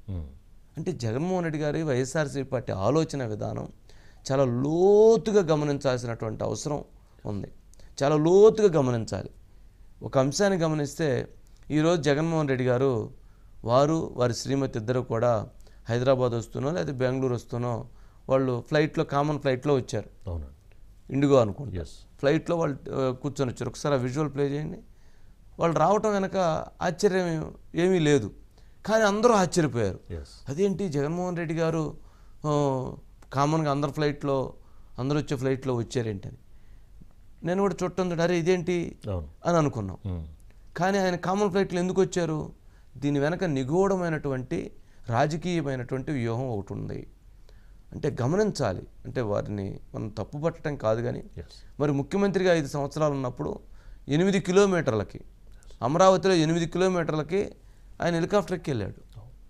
ఉమ్. అంటే జగన్మోహన్ రెడ్డి గారి వైఎస్ఆర్సీపీ పార్టీ ఆలోచన విధానం చాలా లోతుగా గమనించాల్సినటువంటి అవసరం ఉంది చాలా లోతుగా గమనించాలి ఒక అంశాన్ని గమనిస్తే ఈరోజు జగన్మోహన్ రెడ్డి గారు వారు వారి శ్రీమతి ఇద్దరు కూడా హైదరాబాద్ వస్తునో లేదా బెంగళూరు వస్తునో వాళ్ళు ఫ్లైట్లో కామన్ ఫ్లైట్లో వచ్చారు అవునండి ఇండిగో అనుకుంటా ఎస్ ఫ్లైట్లో వాళ్ళు ఆ, కూర్చొని వచ్చారు ఒకసారి ఆ విజువల్ ప్లే చేయండి వాళ్ళు రావటం వెనక ఆశ్చర్యం ఏమీ లేదు కానీ అందరూ ఆశ్చర్యపోయారు ఎస్ అదేంటి జగన్మోహన్ రెడ్డి గారు ఆ, కామన్గా అందరు ఫ్లైట్లో అందరూ వచ్చే ఫ్లైట్లో వచ్చారేంటని నేను కూడా చుట్టం అరే ఇదేంటి అవును అని అనుకున్నాం ఉమ్. కానీ ఆయన కామన్ ఫ్లైట్లో ఎందుకు వచ్చారు దీని వెనక నిగూఢమైనటువంటి రాజకీయమైనటువంటి వ్యూహం ఒకటి ఉంది అంటే గమనించాలి అంటే వారిని మనం తప్పుపట్టడం కాదు కానీ ఎస్ మరి ముఖ్యమంత్రిగా ఐదు సంవత్సరాలు ఉన్నప్పుడు ఎనిమిది కిలోమీటర్లకి అమరావతిలో ఎనిమిది కిలోమీటర్లకి ఆయన హెలికాప్టర్కి వెళ్ళాడు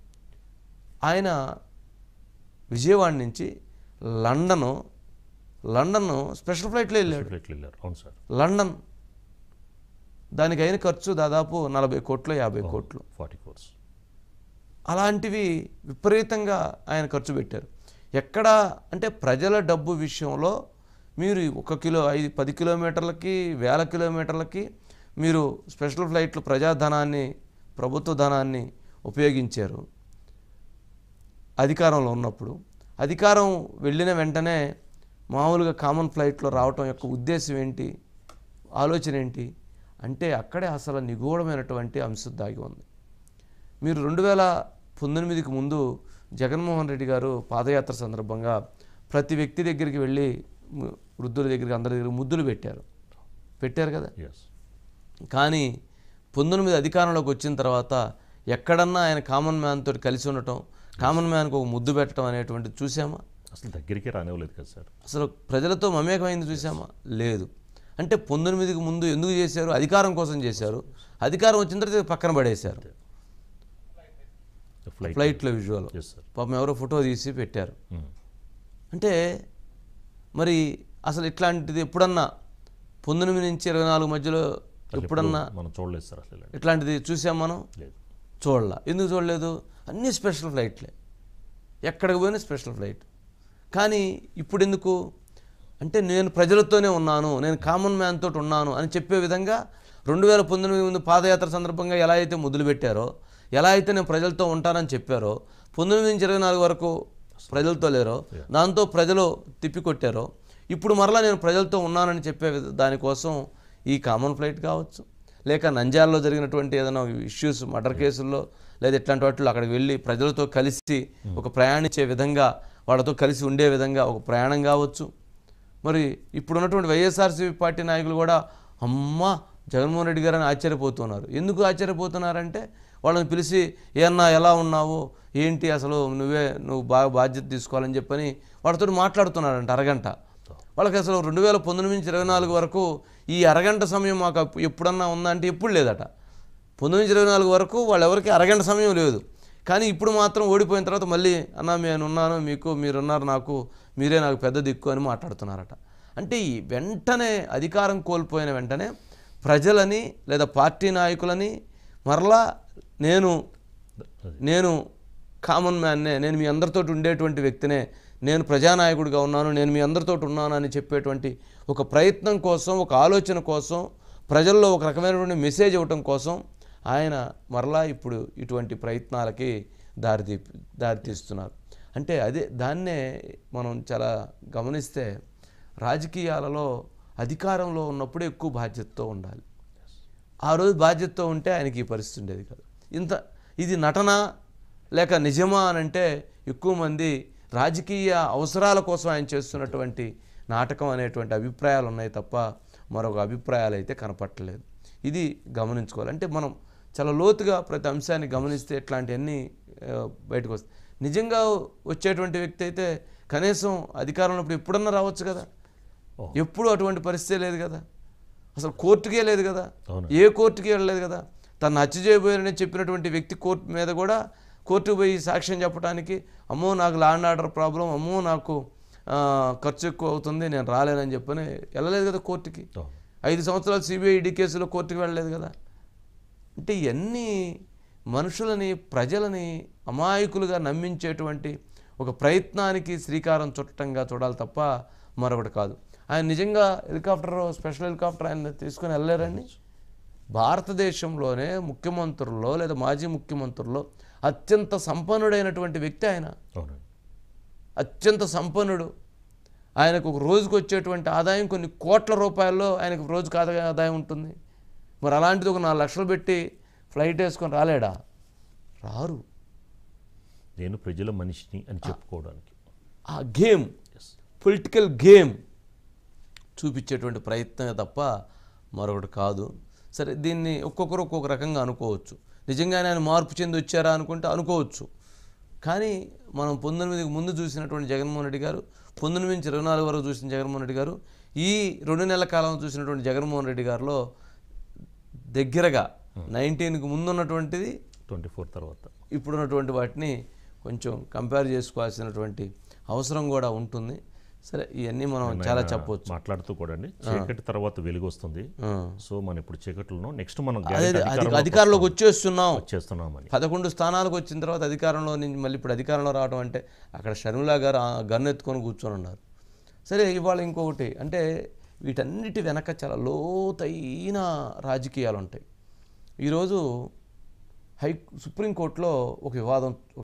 ఆయన విజయవాడ నుంచి లండను లండన్ స్పెషల్ ఫ్లైట్లో వెళ్ళాడు ఫ్లైట్లు వెళ్ళారు అవును సార్ లండన్ దానికి అయిన ఖర్చు దాదాపు నలభై కోట్లు యాభై కోట్లు ఫార్టీ కోర్స్ అలాంటివి విపరీతంగా ఆయన ఖర్చు పెట్టారు ఎక్కడ అంటే ప్రజల డబ్బు విషయంలో మీరు ఒక కిలో ఐదు పది కిలోమీటర్లకి వేల కిలోమీటర్లకి మీరు స్పెషల్ ఫ్లైట్లు ప్రజాధనాన్ని ప్రభుత్వ ధనాన్ని ఉపయోగించారు అధికారంలో ఉన్నప్పుడు అధికారం వెళ్ళిన వెంటనే మామూలుగా కామన్ ఫ్లైట్లో రావటం యొక్క ఉద్దేశం ఏంటి ఆలోచన ఏంటి అంటే అక్కడే అసలు నిగూఢమైనటువంటి అంశం దాగి ఉంది మీరు రెండు వేల పంతొమ్మిదికి ముందు జగన్మోహన్ రెడ్డి గారు పాదయాత్ర సందర్భంగా ప్రతి వ్యక్తి దగ్గరికి వెళ్ళి ము- వృద్ధుల దగ్గరికి అందరి దగ్గర ముద్దులు పెట్టారు పెట్టారు కదా ఎస్ కానీ పంతొమ్మిది అధికారంలోకి వచ్చిన తర్వాత ఎక్కడన్నా ఆయన కామన్ మ్యాన్ తోటి కలిసి ఉండటం కామన్ మ్యాన్కి ఒక ముద్దు పెట్టడం అనేటువంటిది చూసామా అసలు దగ్గరికి రానివ్వలేదు కదా సార్ అసలు ప్రజలతో మమేకమైంది చూసామా లేదు అంటే పంతొమ్మిదికి ముందు ఎందుకు చేశారు అధికారం కోసం చేశారు అధికారం వచ్చిన తర్వాత పక్కన పడేశారు ఫ్లైట్ ఫ్లైట్లో విజువల్ ఎస్ సార్ పాపం ఎవరో ఫోటో తీసి పెట్టారు అంటే మరి అసలు ఇట్లాంటిది ఎప్పుడన్నా పంతొమ్మిది నుంచి ఇరవై నాలుగు మధ్యలో ఎప్పుడన్నా మనం చూడలేదు సార్ అసలు ఇలాంటి ఇట్లాంటిది చూసాం మనం లేదు చూడలా ఎందుకు చూడలేదు అన్నీ స్పెషల్ ఫ్లైట్లే ఎక్కడికి పోయినా స్పెషల్ ఫ్లైట్ కానీ ఇప్పుడు ఎందుకు అంటే నేను ప్రజలతోనే ఉన్నాను నేను కామన్ మ్యాన్ తోటి ఉన్నాను అని చెప్పే విధంగా రెండు వేల పంతొమ్మిది ముందు పాదయాత్ర సందర్భంగా ఎలా అయితే ముద్దులు పెట్టారో ఎలా అయితే నేను ప్రజలతో ఉంటానని చెప్పారో పంతొమ్మిది నుంచి ఇరవై నాలుగు వరకు ప్రజలతో లేరో దాంతో ప్రజలు తిప్పికొట్టారో ఇప్పుడు మరలా నేను ప్రజలతో ఉన్నానని చెప్పే విధ- దానికోసం ఈ కామన్ ఫ్లైట్ కావచ్చు లేక నంద్యాలలో జరిగినటువంటి ఏదైనా ఇష్యూస్ మర్డర్ కేసుల్లో లేదా ఇట్లాంటి వాటిలో అక్కడికి వెళ్ళి ప్రజలతో కలిసి ఒక ప్రయాణించే విధంగా వాళ్ళతో కలిసి ఉండే విధంగా ఒక ప్రయాణం కావచ్చు మరి ఇప్పుడున్నటువంటి వైఎస్ఆర్సీపీ పార్టీ నాయకులు కూడా అమ్మ జగన్మోహన్ రెడ్డి గారని ఆశ్చర్యపోతున్నారు ఎందుకు ఆశ్చర్యపోతున్నారంటే వాళ్ళని పిలిచి ఏమన్నా ఎలా ఉన్నావు ఏంటి అసలు నువ్వే నువ్వు బాగా బాధ్యత తీసుకోవాలని చెప్పని వాళ్ళతో మాట్లాడుతున్నారంట అరగంట వాళ్ళకి అసలు రెండు వేల పంతొమ్మిది నుంచి ఇరవై నాలుగు వరకు ఈ అరగంట సమయం మాకు అప్పు- ఎప్పుడన్నా ఉందంటే ఎప్పుడు లేదట పంతొమ్మిది నుంచి ఇరవై నాలుగు వరకు వాళ్ళెవరికి అరగంట సమయం లేదు కానీ ఇప్పుడు మాత్రం ఓడిపోయిన తర్వాత మళ్ళీ అన్న నేను ఉన్నాను మీకు మీరున్నారు నాకు మీరే నాకు పెద్ద దిక్కు అని మాట్లాడుతున్నారట అంటే ఈ వెంటనే అధికారం కోల్పోయిన వెంటనే ప్రజలని లేదా పార్టీ నాయకులని మరలా నేను అది నేను కామన్ మ్యాన్నే నేను మీ అందరితో ఉండేటువంటి వ్యక్తినే నేను ప్రజానాయకుడిగా ఉన్నాను నేను మీ అందరితో ఉన్నాను అని చెప్పేటువంటి ఒక ప్రయత్నం కోసం ఒక ఆలోచన కోసం ప్రజల్లో ఒక రకమైనటువంటి మెసేజ్ ఇవ్వటం కోసం ఆయన మరలా ఇప్పుడు ఇటువంటి ప్రయత్నాలకి దారితీ దారితీస్తున్నారు అంటే అదే దాన్నే మనం చాలా గమనిస్తే రాజకీయాలలో అధికారంలో ఉన్నప్పుడు ఎక్కువ బాధ్యతతో ఉండాలి ఆ రోజు బాధ్యతతో ఉంటే ఆయనకి ఈ పరిస్థితి ఉండేది కాదు ఇంత ఇది నటన లేక నిజమా అని అంటే ఎక్కువ మంది రాజకీయ అవసరాల కోసం ఆయన చేస్తున్నటువంటి నాటకం అనేటువంటి అభిప్రాయాలు ఉన్నాయి తప్ప మరొక అభిప్రాయాలు అయితే కనపట్టలేదు ఇది గమనించుకోవాలి అంటే మనం చాలా లోతుగా ప్రతి అంశాన్ని గమనిస్తే ఇట్లాంటివన్నీ ఆ, బయటకు వస్తాయి నిజంగా వచ్చేటువంటి వ్యక్తి అయితే కనీసం అధికారంలో ఉన్నప్పుడు ఎప్పుడన్నా రావచ్చు కదా ఓ. ఎప్పుడు అటువంటి పరిస్థితి లేదు కదా అసలు కోర్టుకే లేదు కదా అవును. ఏ కోర్టుకి వెళ్ళలేదు కదా తను హత్య చేయబోయారని చెప్పినటువంటి వ్యక్తి కోర్టు మీద కూడా కోర్టుకు పోయి సాక్ష్యం చెప్పడానికి అమ్మో నాకు ల్యాండ్ ఆర్డర్ ప్రాబ్లం అమ్మో నాకు ఆ, ఖర్చు ఎక్కువ అవుతుంది నేను రాలేనని చెప్పని వెళ్ళలేదు కదా కోర్టుకి ఐదు సంవత్సరాలు సిబిఐ ఈడీ కేసులో కోర్టుకి వెళ్ళలేదు కదా అంటే ఇవన్నీ మనుషులని ప్రజలని అమాయకులుగా నమ్మించేటువంటి ఒక ప్రయత్నానికి శ్రీకారం చుట్టంగా చూడాలి తప్ప మరొకటి కాదు ఆయన నిజంగా హెలికాప్టర్ స్పెషల్ హెలికాప్టర్ ఆయన తీసుకొని వెళ్ళలేరండి భారతదేశంలోనే ముఖ్యమంత్రుల్లో లేదా మాజీ ముఖ్యమంత్రుల్లో అత్యంత సంపన్నుడైనటువంటి వ్యక్తి ఆయన అవునండి అత్యంత సంపన్నుడు ఆయనకు ఒక రోజుకు వచ్చేటువంటి ఆదాయం కొన్ని కోట్ల రూపాయల్లో ఆయనకు రోజుకు ఆదాయ ఆదాయం ఉంటుంది మరి అలాంటిది ఒక నాలుగు లక్షలు పెట్టి ఫ్లైట్ వేసుకొని రాలేడా రారు నేను ప్రజల మనిషిని అని చెప్పుకోవడానికి ఆ గేమ్ ఎస్ పొలిటికల్ గేమ్ చూపించేటువంటి ప్రయత్నమే తప్ప మరొకటి కాదు సరే దీన్ని ఒక్కొక్కరు ఒక్కొక్క రకంగా అనుకోవచ్చు నిజంగానే ఆయన మార్పు చెంది వచ్చారా అనుకుంటే అనుకోవచ్చు కానీ మనం పంతొమ్మిదికి ముందు చూసినటువంటి జగన్మోహన్ రెడ్డి గారు పంతొమ్మిది నుంచి ఇరవై నాలుగు వరకు చూసిన జగన్మోహన్ రెడ్డి గారు ఈ రెండు నెలల కాలం చూసినటువంటి జగన్మోహన్ రెడ్డి గారిలో దగ్గరగా నైన్టీన్కి ముందు ఉన్నటువంటిది ట్వంటీ ఫోర్ తర్వాత ఇప్పుడున్నటువంటి వాటిని కొంచెం కంపేర్ చేసుకోవాల్సినటువంటి అవసరం కూడా ఉంటుంది సరే ఇవన్నీ మనం చాలా చెప్పవచ్చు మాట్లాడుతూ కూడా అండి చీకటి తర్వాత వెలుగు వస్తుంది ఆ. సో మనం ఇప్పుడు చీకట్లో నెక్స్ట్ మనం అదే guarantee అధి- అధికారంలోకి అధికారంలోకి వచ్చేస్తున్నాం వచ్చేస్తున్నామని పదకొండు స్థానాలకు వచ్చిన తర్వాత అధికారంలో నుంచి మళ్ళీ ఇప్పుడు అధికారంలో రావడం అంటే అక్కడ షర్మిలా గారు ఆ గన్ను ఎత్తుకొని కూర్చొని ఉన్నారు సరే ఇవాళ ఇంకొకటి అంటే వీటన్నిటి వెనక చాలా లోతైన రాజకీయాలు ఉంటాయి ఈరోజు హై సుప్రీంకోర్టులో ఒక వివాదం